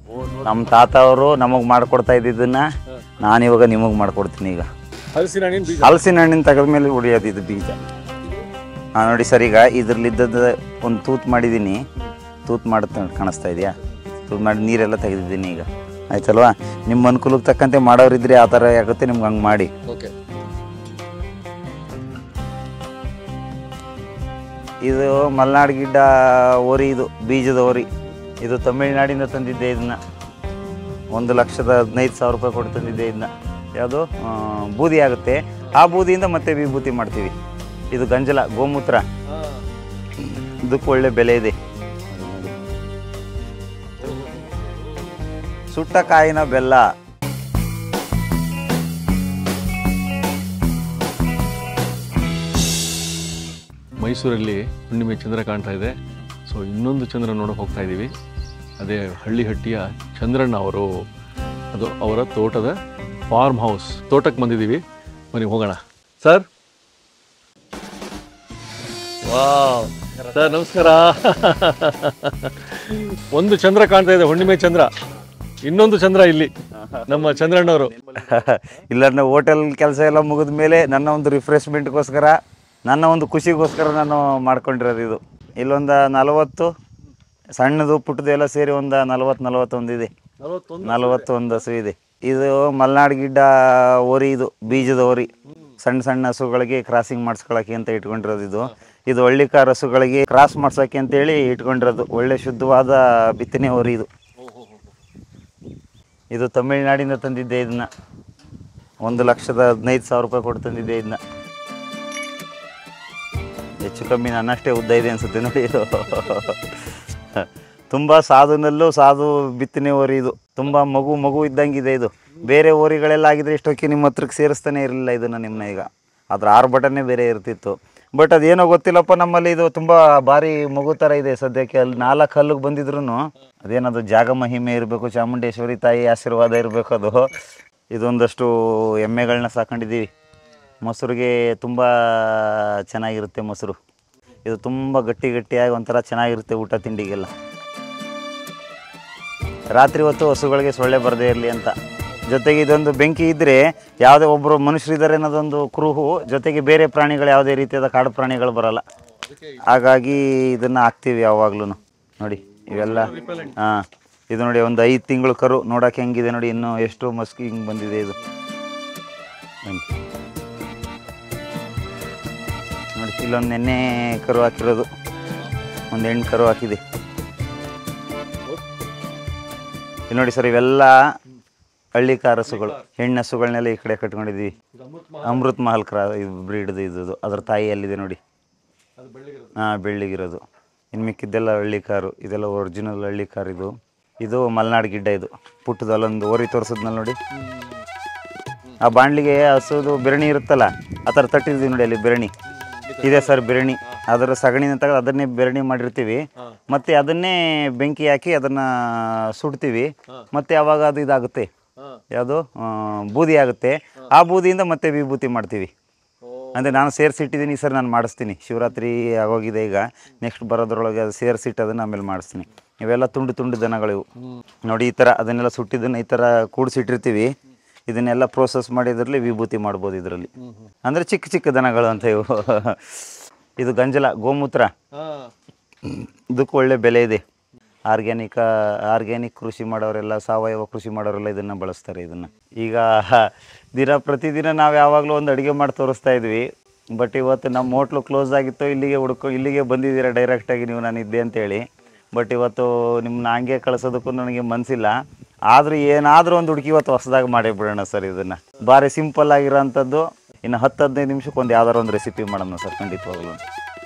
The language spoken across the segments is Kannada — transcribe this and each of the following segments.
ನಮ್ಮ ತಾತ ಅವರು ನಮಗೆ ಮಾಡ್ಕೊಡ್ತಾ ಇದ್ದಿದ್ದನ್ನ ನಾನು ಇವಾಗ ನಿಮಗೆ ಮಾಡ್ಕೊಡ್ತೀನಿ ಈಗ ಹಲಸಿನ ಹಣ್ಣಿನ ಬೀಜ ಹಲಸಿನ ಹಣ್ಣಿನ ತೆಗೆದ ಮೇಲೆ ಉಳಿಯೋದು ಇದು ಬೀಜ ಹಾಂ ನೋಡಿ ಸರ್ ಈಗ ಇದ್ರಲ್ಲಿದ್ದದ್ದು ಒಂದು ತೂತ್ ಮಾಡಿದ್ದೀನಿ ತೂತ್ ಮಾಡುತ್ತ ಕಾಣಿಸ್ತಾ ಇದೆಯಾ ತೂತ್ ಮಾಡಿ ನೀರೆಲ್ಲ ತೆಗೆದಿದ್ದೀನಿ ಈಗ ಆಯ್ತಲ್ವಾ ನಿಮ್ಮ ಅನುಕೂಲಕ್ಕೆ ತಕ್ಕಂತೆ ಮಾಡೋರಿದ್ರೆ ಆ ಥರ ಆಗುತ್ತೆ ನಿಮ್ಗೆ ಹಂಗೆ ಮಾಡಿ ಓಕೆ ಇದು ಮಲೆನಾಡು ಗಿಡ್ಡ ಓರಿ ಇದು ಬೀಜದ ಓರಿ ಇದು ತಮಿಳುನಾಡಿಂದ ತಂದಿದ್ದೆ ಇದನ್ನ ಒಂದು ಲಕ್ಷದ ಹದಿನೈದು ಸಾವಿರ ರೂಪಾಯಿ ಕೊಟ್ಟು ತಂದಿದ್ದೆ ಇದನ್ನ ಯಾವುದು ಆ, ಬೂದಿ ಆಗುತ್ತೆ ಆ ಬೂದಿಯಿಂದ ಮತ್ತೆ ವಿಭೂತಿ ಮಾಡ್ತೀವಿ ಇದು ಗಂಜಲ ಗೋಮೂತ್ರ ಇದಕ್ಕೆ ಒಳ್ಳೆ ಬೆಲೆ ಇದೆ ಸುಟ್ಟ ಕಾಯಿನ ಬೆಲ್ಲ ಮೈಸೂರಲ್ಲಿ ಹುಣ್ಣಿಮೆ ಚಂದ್ರ ಕಾಣ್ತಾ ಇದೆ ಸೊ ಇನ್ನೊಂದು ಚಂದ್ರ ನೋಡೋಕೆ ಹೋಗ್ತಾ ಇದ್ದೀವಿ ಅದೇ ಹಳ್ಳಿಹಟ್ಟಿಯ ಚಂದ್ರಣ್ಣ ಅವರು ಅದು ಅವರ ತೋಟದ ಫಾರ್ಮ್ ಹೌಸ್ ತೋಟಕ್ಕೆ ಬಂದಿದ್ದೀವಿ ಬನ್ನಿ ಹೋಗೋಣ ಸರ್ ವಾವ್ ಸರ್ ನಮಸ್ಕಾರ ಒಂದು ಚಂದ್ರ ಕಾಣ್ತಾ ಇದೆ ಹುಣ್ಣಿಮೆ ಚಂದ್ರ ಇನ್ನೊಂದು ಚಂದ್ರ ಇಲ್ಲಿ ನಮ್ಮ ಚಂದ್ರಣ್ಣವರು ಇಲ್ಲ ನಾವು ಹೋಟೆಲ್ ಕೆಲಸ ಎಲ್ಲ ಮುಗಿದ ಮೇಲೆ ನನ್ನ ಒಂದು ರಿಫ್ರೆಶ್ಮೆಂಟ್ಗೋಸ್ಕರ ನನ್ನ ಒಂದು ಖುಷಿಗೋಸ್ಕರ ನಾನು ಮಾಡ್ಕೊಂಡಿರೋದು ಇದು ಇಲ್ಲೊಂದು ನಲವತ್ತು ಸಣ್ಣದು ಪುಟ್ಟದು ಎಲ್ಲ ಸೇರಿ ಒಂದು ನಲವತ್ತು ನಲವತ್ತೊಂದು ಇದೆ ನಲವತ್ತೊಂದು ಹಸು ಇದೆ ಇದು ಮಲೆನಾಡು ಗಿಡ್ಡ ಓರಿ ಇದು ಬೀಜದ ಓರಿ ಸಣ್ಣ ಸಣ್ಣ ಹಸುಗಳಿಗೆ ಕ್ರಾಸಿಂಗ್ ಮಾಡಿಸ್ಕೊಳಕ್ಕೆ ಅಂತ ಇಟ್ಕೊಂಡಿರೋದು ಇದು ಇದು ಹಳ್ಳಿಕಾರ್ ಹಸುಗಳಿಗೆ ಕ್ರಾಸ್ ಮಾಡ್ಸೋಕ್ಕೆ ಅಂತೇಳಿ ಇಟ್ಕೊಂಡಿರೋದು ಒಳ್ಳೆ ಶುದ್ಧವಾದ ಬಿತ್ತನೆ ಓರಿ ಇದು ಇದು ತಮಿಳುನಾಡಿಂದ ತಂದಿದ್ದೆ ಇದನ್ನ ಒಂದು ಲಕ್ಷದ ಹದಿನೈದು ಸಾವಿರ ರೂಪಾಯಿ ಕೊಟ್ಟು ತಂದಿದ್ದೆ ಇದನ್ನ ಹೆಚ್ಚು ಕಮ್ಮಿ ನನ್ನಷ್ಟೇ ಉದ್ದ ಇದೆ ಅನ್ಸುತ್ತೆ ನೋಡಿ ಇದು ತುಂಬ ಸಾಧುನಲ್ಲೂ ಸಾಧು ಬಿತ್ತನೆ ಓರಿ ಇದು ತುಂಬ ಮಗು ಮಗು ಇದ್ದಂಗಿದೆ ಇದು ಬೇರೆ ಓರಿಗಳೆಲ್ಲ ಆಗಿದ್ರೆ ಇಷ್ಟೊಕ್ಕೆ ನಿಮ್ಮ ಹತ್ರಕ್ಕೆ ಸೇರಿಸ್ತಾನೆ ಇರಲಿಲ್ಲ ಇದನ್ನು ನಿಮ್ಮನ್ನ ಈಗ ಅದ್ರ ಆರು ಬಟನ್ನೇ ಬೇರೆ ಇರ್ತಿತ್ತು ಬಟ್ ಅದೇನೋ ಗೊತ್ತಿಲ್ಲಪ್ಪ ನಮ್ಮಲ್ಲಿ ಇದು ತುಂಬ ಭಾರಿ ಮಗು ಥರ ಇದೆ ಸದ್ಯಕ್ಕೆ ಅಲ್ಲಿ ನಾಲ್ಕು ಹಲ್ಲಿಗೆ ಬಂದಿದ್ರು ಅದೇನದು ಜಾಗ ಮಹಿಮೆ ಇರಬೇಕು ಚಾಮುಂಡೇಶ್ವರಿ ತಾಯಿ ಆಶೀರ್ವಾದ ಇರಬೇಕು ಅದು ಇದೊಂದಷ್ಟು ಎಮ್ಮೆಗಳನ್ನ ಸಾಕೊಂಡಿದ್ದೀವಿ ಮೊಸರಿಗೆ ತುಂಬ ಚೆನ್ನಾಗಿರುತ್ತೆ ಮೊಸರು ಇದು ತುಂಬ ಗಟ್ಟಿ ಗಟ್ಟಿಯಾಗಿ ಒಂಥರ ಚೆನ್ನಾಗಿರುತ್ತೆ ಊಟ ತಿಂಡಿಗೆಲ್ಲ ರಾತ್ರಿ ಹೊತ್ತು ಹಸುಗಳಿಗೆ ಸೊಳ್ಳೆ ಬರದೇ ಇರಲಿ ಅಂತ ಜೊತೆಗೆ ಇದೊಂದು ಬೆಂಕಿ ಇದ್ದರೆ ಯಾವುದೇ ಒಬ್ಬರು ಮನುಷ್ಯರಿದ್ದಾರೆ ಅನ್ನೋದೊಂದು ಕುರುಹು ಜೊತೆಗೆ ಬೇರೆ ಪ್ರಾಣಿಗಳು ಯಾವುದೇ ರೀತಿಯಾದ ಕಾಡು ಪ್ರಾಣಿಗಳು ಬರಲ್ಲ ಹಾಗಾಗಿ ಇದನ್ನು ಹಾಕ್ತೀವಿ ಯಾವಾಗ್ಲೂ ನೋಡಿ ಇವೆಲ್ಲ ಹಾಂ ಇದು ನೋಡಿ ಒಂದು ಐದು ತಿಂಗಳು ಕರು ನೋಡೋಕೆ ಹೆಂಗಿದೆ ನೋಡಿ ಇನ್ನೂ ಎಷ್ಟು ಮಸ್ಕಿ ಹಿಂಗೆ ಬಂದಿದೆ ಇದು ಬನ್ನಿ. ನೋಡಿ ಇಲ್ಲೊಂದು ನೆನ್ನೆ ಕರು ಹಾಕಿರೋದು ಒಂದು ಹೆಣ್ಣು ಕರು ಹಾಕಿದೆ ಇಲ್ಲಿ ನೋಡಿ ಸರ್ ಇವೆಲ್ಲ ಹಳ್ಳಿ ಕಾರಸುಗಳು ಹೆಣ್ಣು ಹಸುಗಳನ್ನೆಲ್ಲ ಈ ಕಡೆ ಕಟ್ಕೊಂಡಿದ್ವಿ ಅಮೃತ್ ಮಹಲ್ ಕ್ರಾ ಇದು ಬ್ರೀಡ್ದು ಇದು ಅದ್ರ ತಾಯಿ ಅಲ್ಲಿದೆ ನೋಡಿ ಹಾಂ ಬೆಳ್ಳಿಗಿರೋದು ಇನ್ನು ಮಿಕ್ಕಿದ್ದೆಲ್ಲ ಹಳ್ಳಿ ಕಾರು ಇದೆಲ್ಲ ಒರಿಜಿನಲ್ ಹಳ್ಳಿ ಕಾರ್ ಇದು ಇದು ಮಲೆನಾಡು ಗಿಡ್ಡ ಇದು ಪುಟ್ಟದು ಅಲ್ಲೊಂದು ಓರಿ ತೋರಿಸಿದ್ನಲ್ಲ ನೋಡಿ ಆ ಬಾಣ್ಲಿಗೆ ಹಸುದು ಬೆರಣಿ ಇರುತ್ತಲ್ಲ ಆ ಥರ ತಟ್ಟಿದ್ವಿ ನೋಡಿ ಅಲ್ಲಿ ಬೆರಣಿ ಇದೆ ಸರ್ ಬೆರಣಿ ಅದರ ಸಗಣಿನ ತೆಗೆದು ಅದನ್ನೇ ಬೆರಣಿ ಮಾಡಿರ್ತೀವಿ ಮತ್ತೆ ಅದನ್ನೇ ಬೆಂಕಿ ಹಾಕಿ ಅದನ್ನ ಸುಡ್ತೀವಿ ಮತ್ತೆ ಅವಾಗ ಅದು ಇದಾಗುತ್ತೆ ಯಾವುದು ಆ, ಬೂದಿ ಆಗುತ್ತೆ ಆ ಬೂದಿಯಿಂದ ಮತ್ತೆ ವಿಭೂತಿ ಮಾಡ್ತೀವಿ ಅಂದರೆ ನಾನು ಸೇರಿಸಿಟ್ಟಿದ್ದೀನಿ ಸರ್ ನಾನು ಮಾಡಿಸ್ತೀನಿ ಶಿವರಾತ್ರಿ ಆಗೋಗಿದೆ ಈಗ ನೆಕ್ಸ್ಟ್ ಬರೋದ್ರೊಳಗೆ ಅದು ಸೇರಿಸಿಟ್ಟು ಅದನ್ನು ಆಮೇಲೆ ಮಾಡಿಸ್ತೀನಿ ಇವೆಲ್ಲ ತುಂಡು ತುಂಡು ದನಗಳಿವು ನೋಡಿ ಈ ಥರ ಅದನ್ನೆಲ್ಲ ಸುಟ್ಟಿದ್ದನ್ನು ಈ ಥರ ಕೂಡಿಸಿಟ್ಟಿರ್ತೀವಿ ಇದನ್ನೆಲ್ಲ ಪ್ರೋಸೆಸ್ ಮಾಡಿ ಇದರಲ್ಲಿ ವಿಭೂತಿ ಮಾಡ್ಬೋದು ಇದರಲ್ಲಿ ಅಂದರೆ ಚಿಕ್ಕ ಚಿಕ್ಕ ದನಗಳು ಅಂತ ಇವು ಇದು ಗಂಜಲ ಗೋಮೂತ್ರ ಇದಕ್ಕೂ ಒಳ್ಳೆ ಬೆಲೆ ಇದೆ ಆರ್ಗ್ಯಾನಿಕ ಆರ್ಗ್ಯಾನಿಕ್ ಕೃಷಿ ಮಾಡೋರೆಲ್ಲ ಸಾವಯವ ಕೃಷಿ ಮಾಡೋರೆಲ್ಲ ಇದನ್ನು ಬಳಸ್ತಾರೆ ಇದನ್ನು ಈಗ ದಿನ ಪ್ರತಿದಿನ ನಾವು ಯಾವಾಗಲೂ ಒಂದು ಅಡುಗೆ ಮಾಡಿ ತೋರಿಸ್ತಾ ಇದ್ವಿ ಬಟ್ ಇವತ್ತು ನಮ್ಮ ಹೋಟ್ಲು ಕ್ಲೋಸ್ ಆಗಿತ್ತು ಇಲ್ಲಿಗೆ ಹುಡ್ಕೊ ಇಲ್ಲಿಗೆ ಬಂದಿದ್ದೀರಾ ಡೈರೆಕ್ಟಾಗಿ ನೀವು ನಾನು ಇದ್ದೆ ಅಂತೇಳಿ ಬಟ್ ಇವತ್ತು ನಿಮ್ಮನ್ನ ಹಂಗೆ ಕಳಿಸೋದಕ್ಕೂ ನನಗೆ ಮನಸ್ಸಿಲ್ಲ ಆದರೂ ಏನಾದರೂ ಒಂದು ಹುಡುಕಿ ಇವತ್ತು ಹೊಸದಾಗಿ ಮಾಡೇ ಬಿಡೋಣ ಸರ್ ಇದನ್ನು ಭಾರಿ ಸಿಂಪಲ್ ಆಗಿರೋಂಥದ್ದು ಇನ್ನು ಹತ್ತು ಹದಿನೈದು ನಿಮಿಷಕ್ಕೆ ಒಂದು ಯಾವ್ದಾರು ಒಂದು ರೆಸಿಪಿ ಮಾಡೋಣ ಸರ್ ಖಂಡಿತವಾಗ್ಲೂ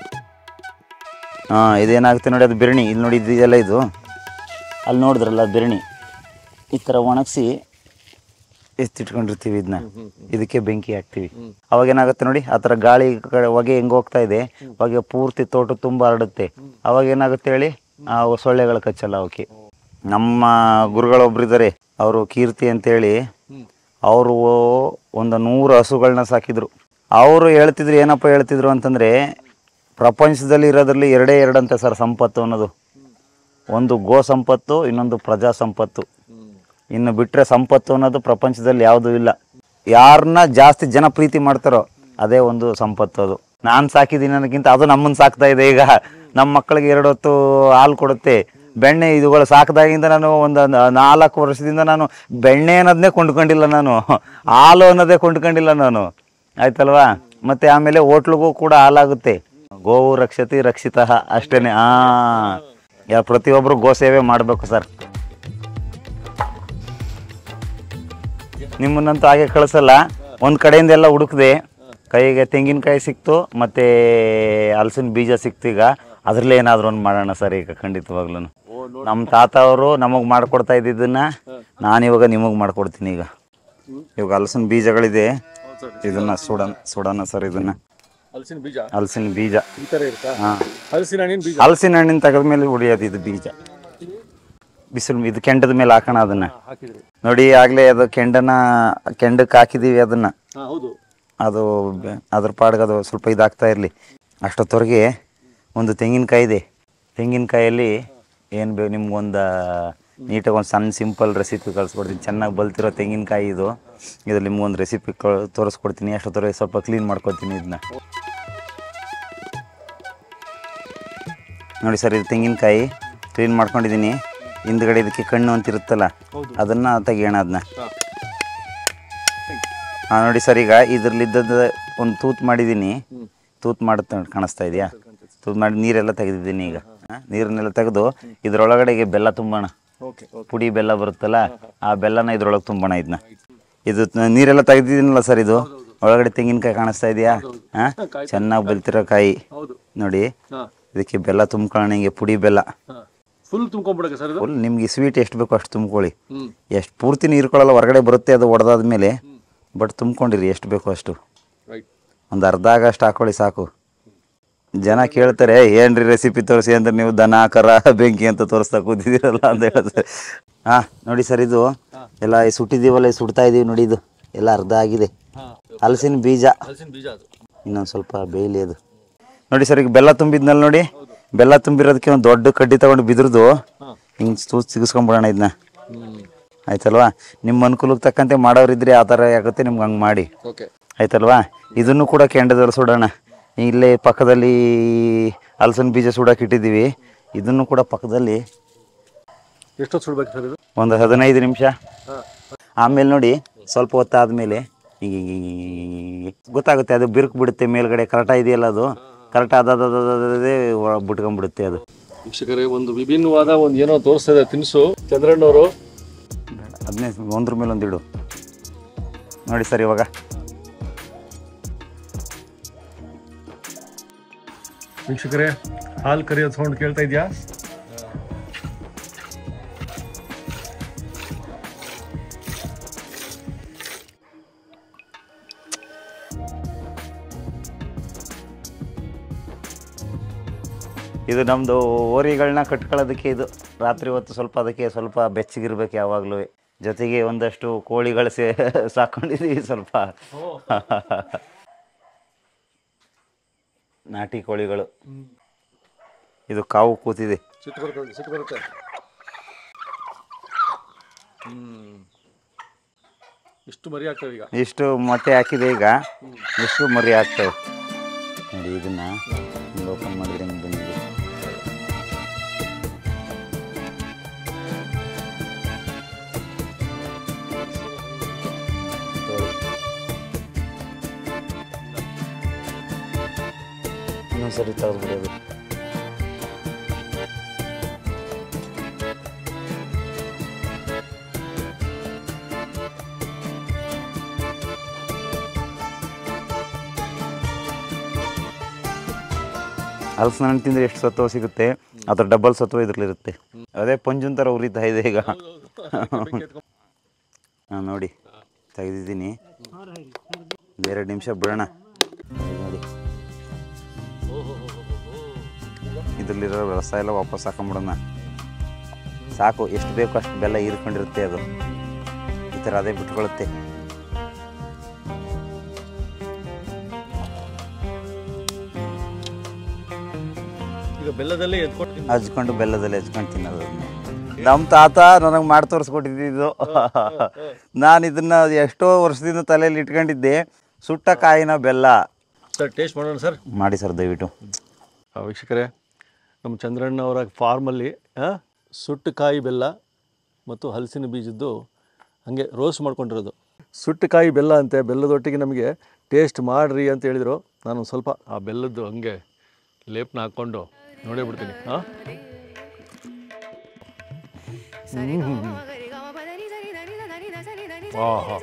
ಹಾಂ ಇದೇನಾಗುತ್ತೆ ನೋಡಿ ಅದು ಬಿರಣಿ ಇಲ್ಲಿ ನೋಡಿ ಇದು ಇದೆಲ್ಲ ಇದು ಅಲ್ಲಿ ನೋಡಿದ್ರಲ್ಲ ಬಿರಣಿ ಈ ಥರ ಒಣಗಿಸಿ ಎತ್ತಿಟ್ಕೊಂಡಿರ್ತೀವಿ ಇದನ್ನ ಇದಕ್ಕೆ ಬೆಂಕಿ ಹಾಕ್ತೀವಿ ಅವಾಗ ಏನಾಗುತ್ತೆ ನೋಡಿ ಆ ಥರ ಗಾಳಿ ಕಡೆ ಹೊಗೆ ಹೆಂಗೆ ಹೋಗ್ತಾ ಇದೆ ಹೊಗೆ ಪೂರ್ತಿ ತೋಟ ತುಂಬ ಹರಡುತ್ತೆ ಅವಾಗ ಏನಾಗುತ್ತೆ ಹೇಳಿ ಆ ಸೊಳ್ಳೆಗಳು ಕಚ್ಚಲ್ಲ ಅವಕ್ಕೆ ನಮ್ಮ ಗುರುಗಳೊಬ್ರಿದ್ದಾರೆ ಅವರು ಕೀರ್ತಿ ಅಂತೇಳಿ ಅವರು ಒಂದು ನೂರು ಹಸುಗಳನ್ನ ಸಾಕಿದ್ರು ಅವರು ಹೇಳ್ತಿದ್ರು ಏನಪ್ಪ ಹೇಳ್ತಿದ್ರು ಅಂತಂದರೆ ಪ್ರಪಂಚದಲ್ಲಿ ಇರೋದ್ರಲ್ಲಿ ಎರಡೇ ಎರಡಂತೆ ಸರ್ ಸಂಪತ್ತು ಅನ್ನೋದು ಒಂದು ಗೋ ಸಂಪತ್ತು ಇನ್ನೊಂದು ಪ್ರಜಾ ಸಂಪತ್ತು ಇನ್ನು ಬಿಟ್ಟರೆ ಸಂಪತ್ತು ಅನ್ನೋದು ಪ್ರಪಂಚದಲ್ಲಿ ಯಾವುದೂ ಇಲ್ಲ ಯಾರನ್ನ ಜಾಸ್ತಿ ಜನ ಪ್ರೀತಿ ಮಾಡ್ತಾರೋ ಅದೇ ಒಂದು ಸಂಪತ್ತು ಅದು ನಾನು ಸಾಕಿದ್ದೀನಿ ಅನ್ನೋಕ್ಕಿಂತ ಅದು ನಮ್ಮನ್ನು ಸಾಕ್ತಾ ಇದೆ ಈಗ ನಮ್ಮ ಮಕ್ಕಳಿಗೆ ಎರಡು ಹೊತ್ತು ಹಾಲು ಕೊಡುತ್ತೆ ಬೆಣ್ಣೆ ಇದುಗಳು ಸಾಕಿದಾಗಿಂದ ನಾನು ಒಂದು ನ- ನಾಲ್ಕು ವರ್ಷದಿಂದ ನಾನು ಬೆಣ್ಣೆ ಅನ್ನೋದನ್ನೇ ಕೊಂಡ್ಕೊಂಡಿಲ್ಲ ನಾನು ಹಾಲು ಅನ್ನೋದೇ ಕೊಂಡ್ಕೊಂಡಿಲ್ಲ ನಾನು ಆಯ್ತಲ್ವಾ ಮತ್ತೆ ಆಮೇಲೆ ಹೋಟ್ಲಿಗೂ ಕೂಡ ಹಾಲಾಗುತ್ತೆ ಗೋವು ರಕ್ಷತಿ ರಕ್ಷಿತ ಅಷ್ಟೇನೆ ಆ ಯಾ ಪ್ರತಿಯೊಬ್ಬರು ಗೋ ಸೇವೆ ಮಾಡಬೇಕು ಸರ್ ನಿಮ್ಮನ್ನಂತೂ ಹಾಗೆ ಕಳಿಸಲ್ಲ ಒಂದು ಕಡೆಯಿಂದ ಎಲ್ಲ ಹುಡುಕ್ದೆ ಕೈಗೆ ತೆಂಗಿನಕಾಯಿ ಸಿಕ್ತು ಮತ್ತೆ ಹಲಸಿನ ಬೀಜ ಸಿಕ್ತು ಈಗ ಅದ್ರಲ್ಲೇ ಏನಾದರೂ ಒಂದು ಮಾಡೋಣ ಸರ್ ಈಗ ಖಂಡಿತವಾಗ್ಲೂ ನಮ್ಮ ತಾತ ಅವರು ನಮಗೆ ಮಾಡ್ಕೊಡ್ತಾ ಇದ್ದಿದ್ದನ್ನ ನಾನಿವಾಗ ನಿಮಗೆ ಮಾಡ್ಕೊಡ್ತೀನಿ ಈಗ ಇವಾಗ ಹಲಸಿನ ಬೀಜಗಳಿದೆ ಇದನ್ನ ಸುಡೋಣ ಸುಡೋಣ ಸರ್ ಇದನ್ನ ಹಲಸಿನ ಬೀಜ ಹಲಸಿನ ಬೀಜ ಈ ಥರ ಇರುತ್ತಾ ಹಾಂ ಹಲಸಿನ ಹಣ್ಣಿನ ಬೀಜ ಹಲಸಿನ ಹಣ್ಣಿನ ತೆಗೆದ ಮೇಲೆ ಹೊಡಿಯೋದು ಇದು ಬೀಜ ಬಿಸಿಲು ಇದು ಕೆಂಡದ ಮೇಲೆ ಹಾಕೋಣ ಅದನ್ನ ಹಾಕಿದ್ರಿ ನೋಡಿ ಆಗಲೇ ಅದು ಕೆಂಡನ ಕೆಂಡಕ್ಕೆ ಹಾಕಿದ್ದೀವಿ ಅದನ್ನ ಹಾಂ ಹೌದು ಅದು ಬೆ- ಅದ್ರ ಪಾಡ್ಗೆ ಅದು ಸ್ವಲ್ಪ ಇದಾಗ್ತಾ ಇರಲಿ ಅಷ್ಟೊತ್ತವರೆಗೆ ಒಂದು ತೆಂಗಿನಕಾಯಿ ಇದೆ ತೆಂಗಿನಕಾಯಲ್ಲಿ ಏನು ಬೇಕು ನಿಮ್ಗೊಂದು ನೀಟಾಗಿ ಒಂದು ಸಣ್ಣ ಸಿಂಪಲ್ ರೆಸಿಪಿ ಕಳಿಸ್ಕೊಡ್ತೀನಿ ಚೆನ್ನಾಗಿ ಬಲ್ತಿರೋ ತೆಂಗಿನಕಾಯಿ ಇದು ಇದು ನಿಮ್ಗೊಂದು ರೆಸಿಪಿ ತೋರಿಸ್ಕೊಡ್ತೀನಿ ಅಷ್ಟೊತ್ತವರೆಗೆ ಸ್ವಲ್ಪ ಕ್ಲೀನ್ ಮಾಡ್ಕೊತೀನಿ ಇದನ್ನ ನೋಡಿ ಸರ್ ಇದು ತೆಂಗಿನಕಾಯಿ ಕ್ಲೀನ್ ಮಾಡ್ಕೊಂಡಿದ್ದೀನಿ ಹಿಂದ್ಗಡೆ ಇದಕ್ಕೆ ಕಣ್ಣು ಅಂತ ಇರುತ್ತಲ್ಲ ಅದನ್ನು ತೆಗಿಯೋಣ ಅದನ್ನ ಹಾಂ ನೋಡಿ ಸರ್ ಈಗ ಇದ್ರಲ್ಲಿದ್ದದ್ದು ಒಂದು ತೂತ್ ಮಾಡಿದ್ದೀನಿ ತೂತ್ ಮಾಡುತ್ತೆ ಕಾಣಿಸ್ತಾ ಇದೆಯಾ ತೂತ್ ಮಾಡಿ ನೀರೆಲ್ಲ ತೆಗೆದಿದ್ದೀನಿ ಈಗ ಆ, ನೀರನ್ನೆಲ್ಲ ತೆಗೆದು ಇದ್ರೊಳಗಡೆಗೆ ಬೆಲ್ಲ ತುಂಬೋಣ ಓಕೆ ಪುಡಿ ಬೆಲ್ಲ ಬರುತ್ತಲ್ಲ ಆ ಬೆಲ್ಲನ ಇದ್ರೊಳಗೆ ತುಂಬೋಣ ಇದನ್ನ ಇದು ತ- ನೀರೆಲ್ಲ ತೆಗೆದಿದ್ದೀನಲ್ಲ ಸರ್ ಇದು ಒಳಗಡೆ ತೆಂಗಿನಕಾಯಿ ಕಾಣಿಸ್ತಾ ಇದೆಯಾ ಹಾಂ ಚೆನ್ನಾಗಿ ಬೆಲ್ತಿರೋ ಕಾಯಿ ಹೌದು ನೋಡಿ ಹಾಂ ಇದಕ್ಕೆ ಬೆಲ್ಲ ತುಂಬ್ಕೊಳ್ಳೋಣ ಹಿಂಗೆ ಪುಡಿ ಬೆಲ್ಲ ಹಾಂ ಫುಲ್ ತುಂಬ್ಕೊಂಡ್ಬಿಡಕ್ಕೆ ಸರ್ ಇದು ಫುಲ್ ನಿಮ್ಗೆ ಸ್ವೀಟ್ ಎಷ್ಟು ಬೇಕೋ ಅಷ್ಟು ತುಂಬ್ಕೊಳ್ಳಿ ಹ್ಞೂ ಎಷ್ಟು ಪೂರ್ತಿ ನೀರು ಕೊಡಲ್ಲ ಹೊರಗಡೆ ಬರುತ್ತೆ ಅದು ಒಡೆದಾದ ಮೇಲೆ ಬಟ್ ತುಂಬ್ಕೊಂಡಿರಿ ಎಷ್ಟು ಬೇಕೋ ಅಷ್ಟು ರೈಟ್ ಒಂದು ಅರ್ಧ ಆಗಷ್ಟು ಹಾಕೊಳ್ಳಿ ಸಾಕು ಜನ ಕೇಳ್ತಾರೆ ಏನ್ರಿ ರೆಸಿಪಿ ತೋರಿಸಿ ಅಂದ್ರೆ ನೀವು ದನ ಕರ ಬೆಂಕಿ ಅಂತ ತೋರಿಸ್ತಾ ಕೂತಿದ್ದೀರಲ್ಲ ಅಂತ ಹೇಳ್ತಾರೆ ಹಾಂ ನೋಡಿ ಸರ್ ಇದು ಎಲ್ಲ ಈ ಸುಟ್ಟಿದ್ದೀವಲ್ಲ ಈ ಸುಡ್ತಾ ಇದೀವಿ ನೋಡಿ ಇದು ಎಲ್ಲ ಅರ್ಧ ಆಗಿದೆ ಹಾಂ ಹಲಸಿನ ಬೀಜ ಹಲಸಿನ ಬೀಜ ಅದು ಇನ್ನೊಂದು ಸ್ವಲ್ಪ ಬೇಯಲಿ ಅದು ನೋಡಿ ಸರ್ ಈಗ ಬೆಲ್ಲ ತುಂಬಿದ್ನಲ್ಲ ನೋಡಿ ಬೆಲ್ಲ ತುಂಬಿರೋದಕ್ಕೆ ಒಂದು ದೊಡ್ಡ ಕಡ್ಡಿ ತಗೊಂಡು ಬಿದ್ರದು ಹಾಂ ಹಿಂಗೆ ತೂತ್ ಸಿಗಿಸ್ಕೊಂಬಿಡೋಣ ಇದನ್ನ ಹ್ಞೂ ಆಯ್ತಲ್ವಾ ನಿಮ್ಮ ಅನುಕೂಲಕ್ಕೆ ತಕ್ಕಂತೆ ಮಾಡೋರಿದ್ರೆ ಆ ಥರ ಆಗುತ್ತೆ ನಿಮ್ಗೆ ಹಂಗೆ ಮಾಡಿ ಓಕೆ ಆಯ್ತಲ್ವಾ ಇದನ್ನು ಕೂಡ ಕೆಂಡದಲ್ಲಿ ಸುಡೋಣ ಇಲ್ಲೇ ಪಕ್ಕದಲ್ಲಿ ಹಲಸಿನ ಬೀಜ ಸುಡಕ್ಕೆ ಇಟ್ಟಿದ್ದೀವಿ ಇದನ್ನು ಕೂಡ ಪಕ್ಕದಲ್ಲಿ ಎಷ್ಟೊತ್ತು ಸುಡ್ಬೇಕು ಸರ್ ಇದು ಒಂದು ಹದಿನೈದು ನಿಮಿಷ ಹಾಂ ಆಮೇಲೆ ನೋಡಿ ಸ್ವಲ್ಪ ಹೊತ್ತಾದ್ಮೇಲೆ ಹಿಂಗೆ ಹಿಂಗೆ ಹಿಂಗೆ ಹಿಂಗೆ ಹಿಂಗೆ ಹಿಂಗೆ ಗೊತ್ತಾಗುತ್ತೆ ಅದು ಬಿರುಕು ಬಿಡುತ್ತೆ ಮೇಲ್ಗಡೆ ಕರೆಕ್ಟ ಇದೆಯಲ್ಲ ಅದು ಕರೆಕ್ಟ್ ಆದದೇ ಬಿಟ್ಕೊಂಡ್ಬಿಡುತ್ತೆ ಅದು ವೀಕ್ಷಕರೇ ಒಂದು ವಿಭಿನ್ನವಾದ ಒಂದು ಏನೋ ತೋರಿಸ್ತಾ ಇದೆ ತಿನಿಸು ಚಂದ್ರಣ್ಣವರು ಅದನ್ನೇ ಒಂದ್ರ ಮೇಲೆ ಒಂದಿಡು ನೋಡಿ ಸರ್ ಇವಾಗ ವೀಕ್ಷಕರೇ ಹಾಲು ಕರಿಯೋ ಸೌಂಡ್ ಕೇಳ್ತಾ ಇದೆಯಾ ಇದು ನಮ್ಮದು ಓರಿಗಳನ್ನ ಕಟ್ಕೊಳ್ಳೋದಕ್ಕೆ ಇದು ರಾತ್ರಿ ಹೊತ್ತು ಸ್ವಲ್ಪ ಅದಕ್ಕೆ ಸ್ವಲ್ಪ ಬೆಚ್ಚಗಿರ್ಬೇಕು ಯಾವಾಗಲೂ ಜೊತೆಗೆ ಒಂದಷ್ಟು ಕೋಳಿಗಳು ಸೇ ಸಾಕೊಂಡಿದ್ದೀವಿ ಸ್ವಲ್ಪ ನಾಟಿ ಕೋಳಿಗಳು ಇದು ಕಾವು ಕೂತಿದೆ ಸಿಟ್ಟು ಬರುತ್ತೆ ಸಿಟ್ಟು ಬರುತ್ತೆ ಹ್ಮ್ ಇಷ್ಟು ಮರಿ ಆಗ್ತವೆ ಈಗ ಇಷ್ಟು ಮೊಟ್ಟೆ ಹಾಕಿದೆ ಈಗ ಎಷ್ಟು ಮರಿ ಆಗ್ತವೆ ನೋಡಿ ಇದನ್ನ ಓಪನ್ ಮಾಡಿದ್ರೆ ಹಿಂಗ್ ಬಂದಿದೆ ಇನ್ನೊಂದ್ಸರಿ ತೆಗೆದ್ಬಿಡೋದು ಹಲಸಿನ ಹಣ್ಣು ತಿಂದರೆ ಎಷ್ಟು ಸತ್ವ ಸಿಗುತ್ತೆ ಅದ್ರ ಡಬಲ್ ಸತ್ವ ಇದ್ರಲ್ಲಿರುತ್ತೆ ಅದೇ ಪಂಜುನ್ ಥರ ಉರಿತಾ ಇದೆ ಈಗ ಹಾಂ ನೋಡಿ ತೆಗೆದಿದ್ದೀನಿ ಎರಡು ನಿಮಿಷ ಬಿಡೋಣ ನೋಡಿ ಇದರಲ್ಲಿರೋ ರಸ ಎಲ್ಲ ವಾಪಸ್ ಹಾಕೊಂಬಿಡೋಣ ಸಾಕು ಎಷ್ಟು ಬೇಕು ಅಷ್ಟು ಬೆಲ್ಲ ಹೀರ್ಕೊಂಡಿರುತ್ತೆ ಅದು ಈ ಥರ ಅದೇ ಬಿಟ್ಕೊಳ್ಳುತ್ತೆ ಈಗ ಬೆಲ್ಲದಲ್ಲೇ ಎತ್ಕೊಂಡು ಹಚ್ಕೊಂಡು ಬೆಲ್ಲದಲ್ಲಿ ಹಚ್ಕೊಂಡು ತಿನ್ನೋದು ಅದನ್ನ ನಮ್ಮ ತಾತ ನನಗೆ ಮಾಡಿ ತೋರಿಸ್ಕೊಟ್ಟಿದ್ದು ನಾನು ಇದನ್ನ ಎಷ್ಟೋ ವರ್ಷದಿಂದ ತಲೆಯಲ್ಲಿ ಇಟ್ಕೊಂಡಿದ್ದೆ ಸುಟ್ಟ ಕಾಯಿನ ಬೆಲ್ಲ ಸರ್ ಟೇಸ್ಟ್ ಮಾಡೋಣ ಸರ್ ಮಾಡಿ ಸರ್ ದಯವಿಟ್ಟು ಆ, ವೀಕ್ಷಕರೇ ನಮ್ಮ ಚಂದ್ರಣ್ಣ ಅವರ ಫಾರ್ಮಲ್ಲಿ ಆ, ಸುಟ್ಟು ಕಾಯಿ ಬೆಲ್ಲ ಮತ್ತು ಹಲಸಿನ ಬೀಜದ್ದು ಹಾಗೆ ರೋಸ್ಟ್ ಮಾಡ್ಕೊಂಡಿರೋದು ಸುಟ್ಟು ಕಾಯಿ ಬೆಲ್ಲ ಅಂತೆ ಬೆಲ್ಲದೊಟ್ಟಿಗೆ ನಮಗೆ ಟೇಸ್ಟ್ ಮಾಡಿರಿ ಅಂತ ಹೇಳಿದರು ನಾನು ಒಂದ್ ಸ್ವಲ್ಪ ಆ ಬೆಲ್ಲದ್ದು ಹಂಗೆ ಲೇಪನ ಹಾಕ್ಕೊಂಡು ನೋಡೇ ಬಿಡ್ತೀನಿ ಹಾಂ ಆಹಾ.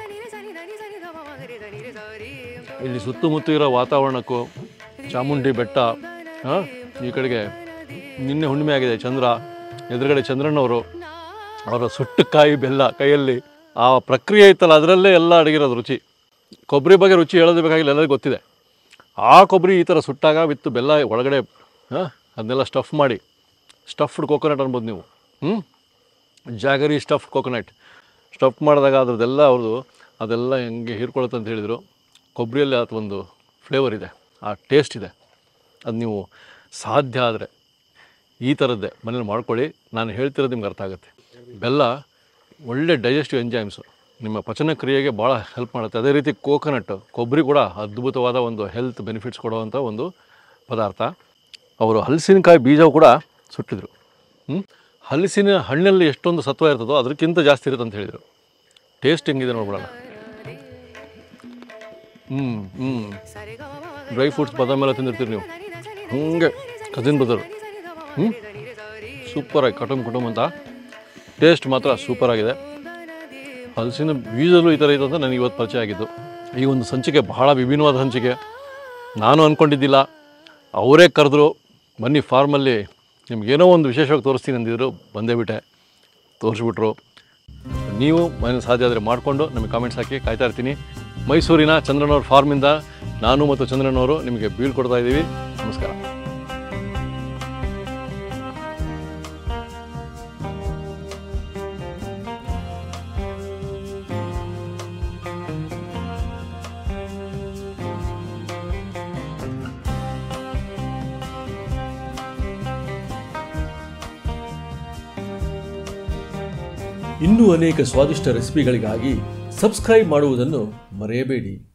ಇಲ್ಲಿ ಸುತ್ತಮುತ್ತ ಇರೋ ವಾತಾವರಣಕ್ಕೂ ಚಾಮುಂಡಿ ಬೆಟ್ಟ ಆ, ಈ ಕಡೆಗೆ ನಿನ್ನೆ ಹುಣ್ಣಿಮೆ ಆಗಿದೆ ಚಂದ್ರ ಎದುರುಗಡೆ ಚಂದ್ರಣ್ಣವರು ಅವರ ಸುಟ್ಟು ಕಾಯಿ ಬೆಲ್ಲ ಕೈಯಲ್ಲಿ ಆ ಪ್ರಕ್ರಿಯೆ ಇತ್ತಲ್ಲ ಅದರಲ್ಲೇ ಎಲ್ಲ ಅಡಗಿರೋದು ರುಚಿ ಕೊಬ್ಬರಿ ಬಗ್ಗೆ ರುಚಿ ಹೇಳೋದು ಬೇಕಾಗಿಲ್ಲ ಎಲ್ಲರಿಗೂ ಗೊತ್ತಿದೆ ಆ ಕೊಬ್ಬರಿ ಈ ಥರ ಸುಟ್ಟಾಗ ವಿತ್ತು ಬೆಲ್ಲ ಒಳಗಡೆ ಆ, ಅದನ್ನೆಲ್ಲ ಸ್ಟಫ್ ಮಾಡಿ ಸ್ಟಫ್ಡ್ ಕೋಕೋನಟ್ ಅನ್ಬೋದು ನೀವು ಹ್ಞೂ ಜಾಗರಿ ಸ್ಟಫ್ ಕೋಕೋನಟ್ ಸ್ಟಫ್ ಮಾಡಿದಾಗ ಅದ್ರದ್ದೆಲ್ಲ ಅವ್ರದ್ದು ಅದೆಲ್ಲ ಹೆಂಗೆ ಹೀರ್ಕೊಳುತ್ತೆ ಅಂತ ಹೇಳಿದರು ಕೊಬ್ಬರಿಯಲ್ಲಿ ಅದು ಒಂದು ಫ್ಲೇವರ್ ಇದೆ ಆ ಟೇಸ್ಟ್ ಇದೆ ಅದು ನೀವು ಸಾಧ್ಯ ಆದರೆ ಈ ಥರದ್ದೇ ಮನೇಲಿ ಮಾಡ್ಕೊಳ್ಳಿ ನಾನು ಹೇಳ್ತಿರೋದು ನಿಮ್ಗೆ ಅರ್ಥ ಆಗುತ್ತೆ ಬೆಲ್ಲ ಒಳ್ಳೆ ಡೈಜೆಸ್ಟಿವ್ ಎಂಜೈಮ್ಸು ನಿಮ್ಮ ಪಚನ ಕ್ರಿಯೆಗೆ ಭಾಳ ಹೆಲ್ಪ್ ಮಾಡುತ್ತೆ ಅದೇ ರೀತಿ ಕೋಕೋನಟ್ ಕೊಬ್ಬರಿ ಕೂಡ ಅದ್ಭುತವಾದ ಒಂದು ಹೆಲ್ತ್ ಬೆನಿಫಿಟ್ಸ್ ಕೊಡುವಂಥ ಒಂದು ಪದಾರ್ಥ ಅವರು ಹಲಸಿನಕಾಯಿ ಬೀಜವು ಕೂಡ ಸುಟ್ಟಿದ್ರು ಹ್ಞೂ ಹಲಸಿನ ಹಣ್ಣಲ್ಲಿ ಎಷ್ಟೊಂದು ಸತ್ವ ಇರ್ತದೋ ಅದಕ್ಕಿಂತ ಜಾಸ್ತಿ ಇರುತ್ತೆ ಅಂತ ಹೇಳಿದರು ಟೇಸ್ಟ್ ಹೆಂಗಿದೆ ನೋಡ್ಬಿಡೋಣ ಹ್ಞೂ ಹ್ಞೂ ಡ್ರೈ ಫ್ರೂಟ್ಸ್ ಬಾದಾಮಿ ಎಲ್ಲ ತಿಂದಿರ್ತೀರಿ ನೀವು ಹಂಗೆ ಕಸಿನ್ ಬ್ರದರ್ ಹ್ಞೂ ಸೂಪರಾಗಿ ಕಟುಮ್ ಕುಟುಂಬ ಅಂತ ಟೇಸ್ಟ್ ಮಾತ್ರ ಸೂಪರ್ ಆಗಿದೆ ಹಲಸಿನ ಬೀಜದಲ್ಲೂ ಈ ಥರ ಇದೆ ಅಂತ ನನಗೆ ಇವತ್ತು ಪರಿಚಯ ಆಗಿದ್ದು ಈ ಒಂದು ಸಂಚಿಕೆ ಬಹಳ ವಿಭಿನ್ನವಾದ ಸಂಚಿಕೆ ನಾನು ಅಂದ್ಕೊಂಡಿದ್ದಿಲ್ಲ ಅವರೇ ಕರೆದ್ರು ಬನ್ನಿ ಫಾರ್ಮಲ್ಲಿ ನಿಮ್ಗೇನೋ ಒಂದು ವಿಶೇಷವಾಗಿ ತೋರಿಸ್ತೀನಿ ಅಂದಿದ್ರು ಬಂದೇ ಬಿಟ್ಟೆ ತೋರಿಸ್ಬಿಟ್ರು ನೀವು ಮನೆ ಸಾಧ್ಯ ಆದರೆ ಮಾಡಿಕೊಂಡು ನಮಗೆ ಕಾಮೆಂಟ್ಸ್ ಹಾಕಿ ಕಾಯ್ತಾ ಇರ್ತೀನಿ ಮೈಸೂರಿನ ಚಂದ್ರನವ್ರ ಫಾರ್ಮಿಂದ ನಾನು ಮತ್ತು ಚಂದ್ರನವರು ನಿಮಗೆ ಬೀಳ್ಕೊಡ್ತಾ ಇದ್ದೀವಿ ನಮಸ್ಕಾರ ಇನ್ನೂ ಅನೇಕ ಸ್ವಾದಿಷ್ಟ ರೆಸಿಪಿಗಳಿಗಾಗಿ ಸಬ್ಸ್ಕ್ರೈಬ್ ಮಾಡುವುದನ್ನು ಮರೆಯಬೇಡಿ